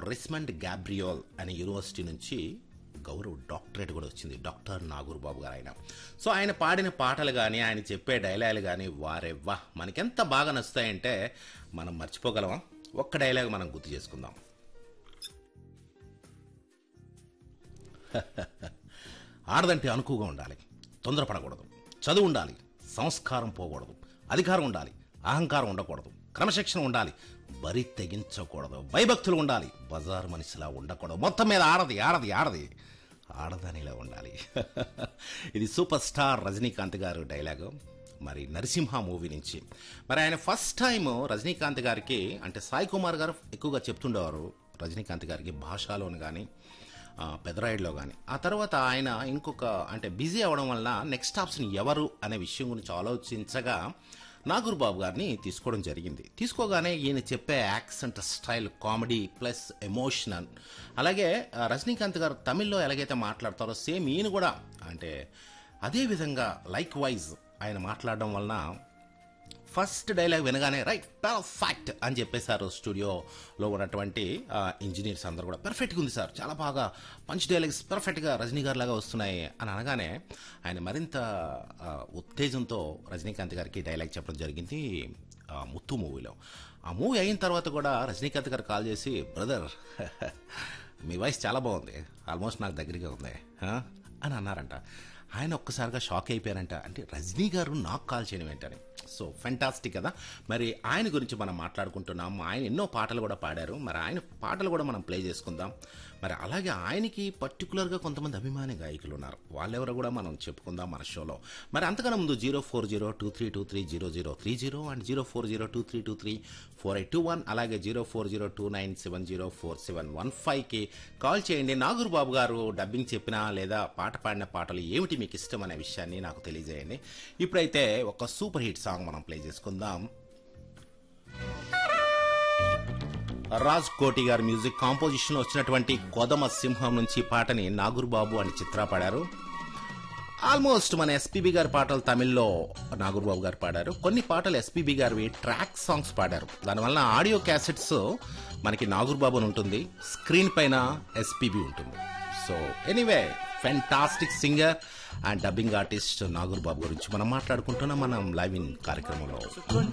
రిస్మండ్ గ్యాబ్రియోల్ అనే యూనివర్సిటీ నుంచి గౌరవ్ డాక్టరేట్ కూడా వచ్చింది డాక్టర్ నాగూర్ బాబు గారు ఆయన సో ఆయన పాడిన పాటలు కానీ ఆయన చెప్పే డైలాగులు కానీ వారెవ్వా మనకెంత బాగా నచ్చుతాయంటే మనం మర్చిపోగలమా ఒక్క డైలాగ్ మనం గుర్తు చేసుకుందాం ఆడదంటే అనుకువగా ఉండాలి తొందరపడకూడదు చదువు ఉండాలి సంస్కారం పోకూడదు అధికారం ఉండాలి అహంకారం ఉండకూడదు క్రమశిక్షణ ఉండాలి బరి తెగించకూడదు భయభక్తులు ఉండాలి బజార్ మనిషిలా ఉండకూడదు మొత్తం మీద ఆడది ఆడది ఆడది ఆడదానిలా ఉండాలి ఇది సూపర్ స్టార్ రజనీకాంత్ గారు డైలాగు మరి నరసింహ మూవీ నుంచి మరి ఆయన ఫస్ట్ టైం రజనీకాంత్ గారికి అంటే సాయి కుమార్ గారు ఎక్కువగా చెప్తుండేవారు రజనీకాంత్ గారికి భాషలోని కానీ పెదరాయిడ్లో కానీ ఆ తర్వాత ఆయన ఇంకొక అంటే బిజీ అవ్వడం వలన నెక్స్ట్ ఆప్షన్ ఎవరు అనే విషయం గురించి ఆలోచించగా నాగూర్ బాబు గారిని తీసుకోవడం జరిగింది తీసుకోగానే ఈయన చెప్పే accent style comedy plus emotional అలాగే ఆ, రజనీకాంత్ గారు తమిళ్లో ఎలాగైతే మాట్లాడతారో సేమ్ ఈయన కూడా అంటే అదే విధంగా లైక్ వైజ్ ఆయన మాట్లాడడం వలన ఫస్ట్ డైలాగ్ వినగానే రైట్ పర్ఫెక్ట్ అని చెప్పేశారు స్టూడియోలో ఉన్నటువంటి ఆ, ఇంజనీర్స్ అందరూ కూడా పర్ఫెక్ట్గా ఉంది సార్ చాలా బాగా పంచ్ డైలాగ్స్ పర్ఫెక్ట్గా రజనీ గారి లాగా వస్తున్నాయి అని అనగానే ఆయన మరింత ఆ, ఉత్తేజంతో రజనీకాంత్ గారికి డైలాగ్ చెప్పడం జరిగింది ఆ, ముత్తు మూవీలో ఆ మూవీ అయిన తర్వాత కూడా రజనీకాంత్ గారు కాల్ చేసి బ్రదర్ మీ వాయిస్ చాలా బాగుంది ఆల్మోస్ట్ నాకు దగ్గరగా ఉంది ఆ?" అని అన్నారంట ఆయన ఒక్కసారిగా షాక్ అయిపోయారంట అంటే రజనీ గారు నాకు కాల్ చేయడం ఏంటని సో ఫెంటాస్టిక్ కదా మరి ఆయన గురించి మనం మాట్లాడుకుంటున్నాం ఆయన ఎన్నో పాటలు కూడా పాడారు మరి ఆయన పాటలు కూడా మనం ప్లే చేసుకుందాం మరి అలాగే ఆయనకి పర్టికులర్గా కొంతమంది అభిమాని గాయకులు ఉన్నారు వాళ్ళెవరో కూడా మనం చెప్పుకుందాం మన షోలో మరి అంతకన్నా ముందు zero four zero two three two three zero zero three zero and zero four zero two three two three four eight two one అలాగే zero four zero two nine seven zero four seven one ఫైవ్కి call చేయండి నాగూర్ బాబు గారు dubbing చెప్పినా లేదా పాట పాడిన పాటలు ఏమిటి మీకు ఇష్టం అనే విషయాన్ని నాకు తెలియజేయండి ఇప్పుడైతే ఒక సూపర్ హిట్ సాంగ్ మనం ప్లే చేసుకుందాం రాజ్ కోటి గారి మ్యూజిక్ కాంపోజిషన్ వచ్చినటువంటి కొదమ సింహం నుంచి ఈ పాటని నాగూర్ బాబు అని చిత్ర పాడారు ఆల్మోస్ట్ మన ఎస్పీబి గారి పాటలు తమిళ్లో నాగూర్ బాబు గారు పాడారు కొన్ని పాటలు ఎస్పీబి గారివి ట్రాక్ సాంగ్స్ పాడారు దానివల్ల ఆడియో క్యాసెట్స్ మనకి నాగూర్ బాబు అని ఉంటుంది స్క్రీన్ పైన ఎస్పీబి ఉంటుంది so anyway fantastic singer and dubbing artist Nagur Babu గురించి మనం మాట్లాడుకుంటున్నాం మనం లైవ్ ఇన్ కార్యక్రమంలో